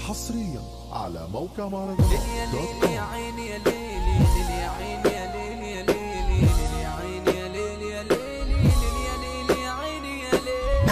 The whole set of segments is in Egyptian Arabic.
حصريا على موقع مهرجانات يا دوت ليل كوم يا عيني يا ليل يا عيني يا ليل يا ليل يا عيني يا ليل يا ليل يا ليل يا عيني يا ليل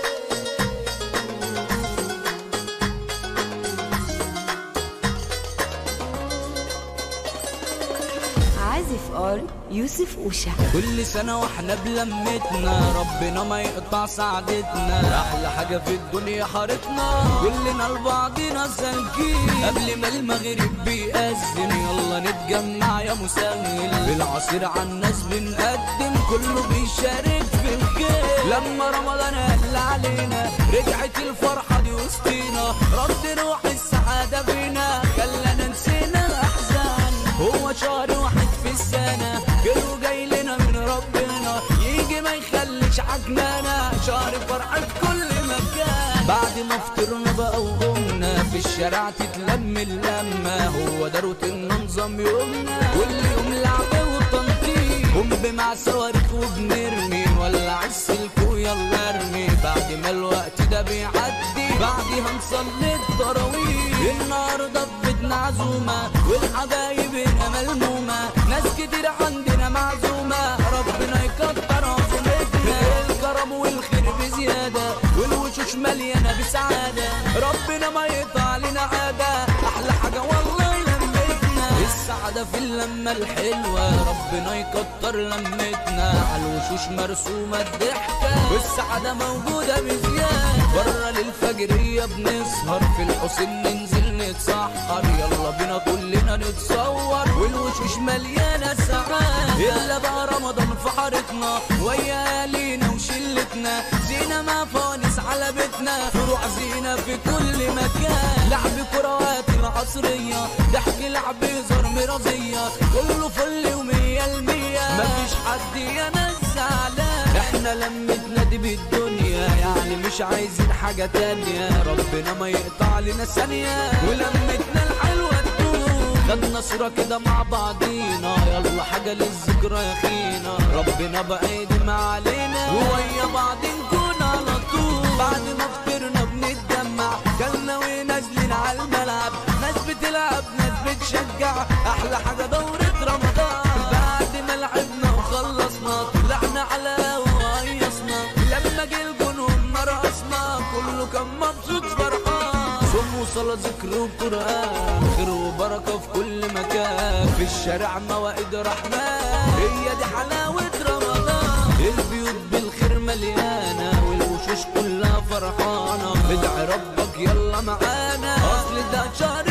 عازف ار يوسف اوشا كل سنة واحنا بلمتنا ربنا ما يقطع سعادتنا أحلى حاجة في الدنيا حارتنا كلنا لبعضنا سالكين قبل ما المغرب بيأذن يلا نتجمع يا مسهل بالعصير على الناس بنقدم كله بيشارك في الخير لما رمضان قل علينا رجعت الفرحة دي وسطينا رد روح السعادة فينا خلانا نسينا الأحزان هو شهر واحد في السنة كله جاي لنا من ربنا يجي ما يخليش عجنانا شهر فرحة في كل مكان بعد ما فطرنا بقى وقمنا في الشارع تتلم اللمة هو ده روتيننا نظام يومنا كل يوم لعب وتنطيط قم مع صواريخ وبنرمي نولع السلك ويلا ارمي بعد ما الوقت ده بيعدي بعدها نصلي التراويح النهارده في بيتنا عزومه والحبايب هنا ملمومه ناس كتير عندنا معزومه ربنا يكتر عزومتنا الكرم والخير بزياده والوشوش مليانه بسعاده ربنا ما يقطع لنا عاده احلى حاجه والله لمتنا السعادة في اللمة الحلوة ربنا يكتر لمتنا على الوشوش مرسومة الضحكة والسعادة موجودة بزيادة برا للفجرية بنسهر في الحسين ننزل نتسحر يلا بينا كلنا نتصور والوشوش مليانة سعادة إلا بقى رمضان في حارتنا ويا أهالينا وشلتنا زينة ما فوانيس على بيتنا فروع زينة في كل مكان لعب كروات العصرية ضحك لعب هزار مرضية كله فل ومية المية مفيش حد يا ناس زعلان احنا لمتنا دي بالدنيا يعني مش عايزين حاجة تانية ربنا ما يقطع لنا ثانية ولمتنا الحلوة تدوم خدنا صورة كده مع بعضينا يلا حاجة للذكرى يا خينا ربنا بقى يديم علينا ويا بعض نكون على طول بعد ما فطرنا بنتجمع كلنا ونازلين على الملعب ناس بتلعب ناس بتشجع احلى حاجة دورة رمضان بعد ما لعبنا وخلصنا طلعنا على وهيصنا لما جه الجنون رقصنا كله كان مبسوط فرحان صوم وصلاة ذكر وقرآن خير وبركة في كل مكان في الشارع موائد رحمن هي دي حلاوة رمضان البيوت بالخير مليانة والوشوش كلها فرحانة ادعي ربك يلا معانا اصل ده شهر